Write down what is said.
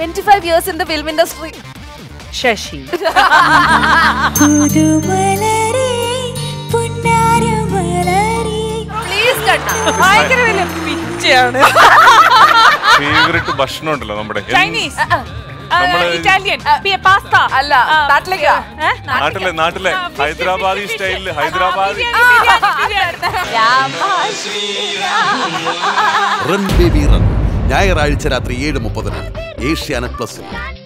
twenty five years in the film industry Shashi പുതുമലരേ പുന്നാരമലരേ please കണ്ണ ഭയങ്കര വലിയ പിച്ചയാണ് ഫേവറേറ്റ് ഭക്ഷണം ഉണ്ടല്ലോ നമ്മുടെ ചൈനീസ് നമ്മള് ഇറ്റാലിയൻ പാസ്ത അല്ല നാട്ടിലേക്കാ നാട്ടിലെ നാട്ടിലെ ഹൈദരാബാദി സ്റ്റൈലില് ഹൈദരാബാദി റൺ ബേബി റൺ ഞായറാഴ്ച രാത്രി ഏഴ് മുപ്പതിന് ഏഷ്യാനെറ്റ് പ്ലസ്